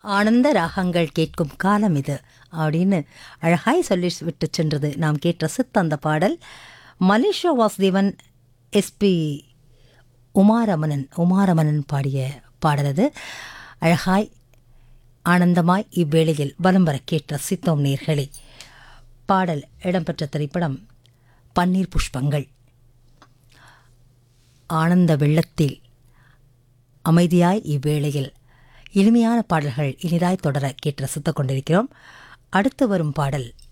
ஆனந்த ராகங்கள் கேட்கும் காலம் இது அப்படின்னு அழகாய் சொல்லி விட்டு சென்றது நாம் கேட்டு ரசித்த அந்த பாடல் மலேசியா வாசுதேவன் எஸ்பி உமாரமணன் உமாரமணன் பாடிய பாடல் அது அழகாய் ஆனந்தமாய் இவ்வேளையில் வலம் வர கேட்டு ரசித்தோம் நேர்களே பாடல் இடம்பெற்ற திரைப்படம் பன்னீர் புஷ்பங்கள் ஆனந்த வெள்ளத்தில் அமைதியாய் இவ்வேளையில் இனிமையான பாடல்கள் இனிதாய் தொடர கேட்டு ரசித்துக் கொண்டிருக்கிறோம் அடுத்து வரும் பாடல்